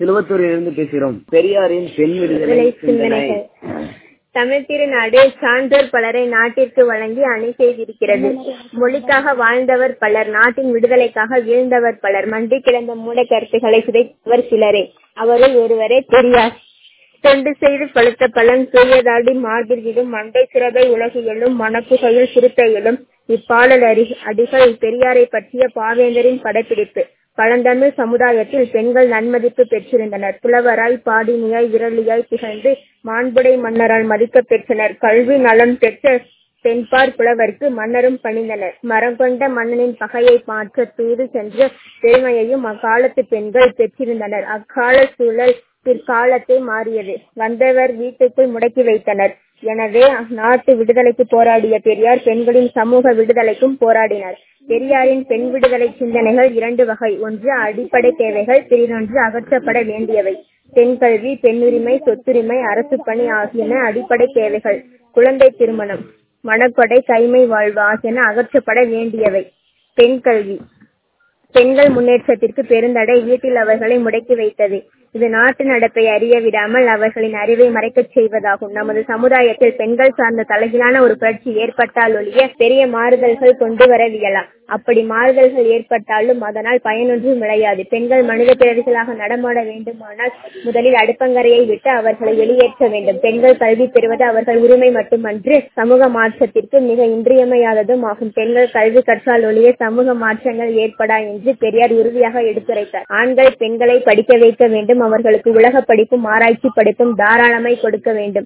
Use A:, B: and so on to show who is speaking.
A: திருவத்தூரிலிருந்து பேசுகிறோம் பெரியாரின் பெண் விடுதலை
B: விடுதலை
A: சிந்தனை
B: சிந்தனைகள் தமிழ் திருநாடு சான்றோர் பலரை நாட்டிற்கு வழங்கி அணி செய்திருக்கிறது மொழிக்காக வாழ்ந்தவர் பலர் நாட்டின் விடுதலைக்காக வீழ்ந்தவர் பலர் மண்டி கிடந்த மூட கருத்துக்களை சிதைத்தவர் சிலரே அவருள் ஒருவரே பெரியார் தொண்டு செய்து பழுத்த பலன் தூயதாடி மார்பிலும் மண்டை சிறகை உலகியலும் மணக்குகையில் சிறுத்தையிலும் இப்பாடல் அறி அடிகள் பெரியாரை பற்றிய பாவேந்தரின் படப்பிடிப்பு பழந்தமிழ் சமுதாயத்தில் பெண்கள் நன்மதிப்பு பெற்றிருந்தனர் புலவராய் பாடினியாய் விரலியாய் திகழ்ந்து மாண்புடை மன்னரால் மதிக்கப் பெற்றனர் கல்வி நலன் பெற்ற தென்பார் புலவருக்கு மன்னரும் பணிந்தனர் மரம் கொண்ட மன்னனின் பகையை மாற்ற தூது சென்ற பெருமையையும் அக்காலத்து பெண்கள் பெற்றிருந்தனர் அக்கால சூழல் பிற்காலத்தை மாறியது வந்தவர் வீட்டுக்குள் முடக்கி வைத்தனர் எனவே நாட்டு விடுதலைக்கு போராடிய பெரியார் பெண்களின் சமூக விடுதலைக்கும் போராடினார் பெரியாரின் பெண் விடுதலை சிந்தனைகள் இரண்டு வகை ஒன்று அடிப்படை தேவைகள் பிரிதொன்று அகற்றப்பட வேண்டியவை பெண் கல்வி பெண்ணுரிமை சொத்துரிமை அரசு பணி ஆகியன அடிப்படை தேவைகள் குழந்தை திருமணம் மணக்கொடை கைமை வாழ்வு ஆகியன அகற்றப்பட வேண்டியவை பெண் கல்வி பெண்கள் முன்னேற்றத்திற்கு பெருந்தடை வீட்டில் அவர்களை முடக்கி வைத்தது இது நாட்டு நடப்பை அறிய விடாமல் அவர்களின் அறிவை மறைக்கச் செய்வதாகும் நமது சமுதாயத்தில் பெண்கள் சார்ந்த தலைகீழான ஒரு புரட்சி ஏற்பட்டால் ஒழிய பெரிய மாறுதல்கள் கொண்டு வரவியலாம் அப்படி மாறுதல்கள் ஏற்பட்டாலும் அதனால் பயனொன்றும் விளையாது பெண்கள் மனித பிறவிகளாக நடமாட வேண்டுமானால் முதலில் அடுப்பங்கரையை விட்டு அவர்களை வெளியேற்ற வேண்டும் பெண்கள் கல்வி பெறுவது அவர்கள் உரிமை மட்டுமன்று சமூக மாற்றத்திற்கு மிக இன்றியமையாததும் ஆகும் பெண்கள் கல்வி கற்றால் ஒழிய சமூக மாற்றங்கள் ஏற்படா என்று பெரியார் உறுதியாக எடுத்துரைத்தார் ஆண்கள் பெண்களை படிக்க வைக்க வேண்டும் அவர்களுக்கு உலக படிப்பும் ஆராய்ச்சி படிப்பும் தாராளமாய் கொடுக்க வேண்டும்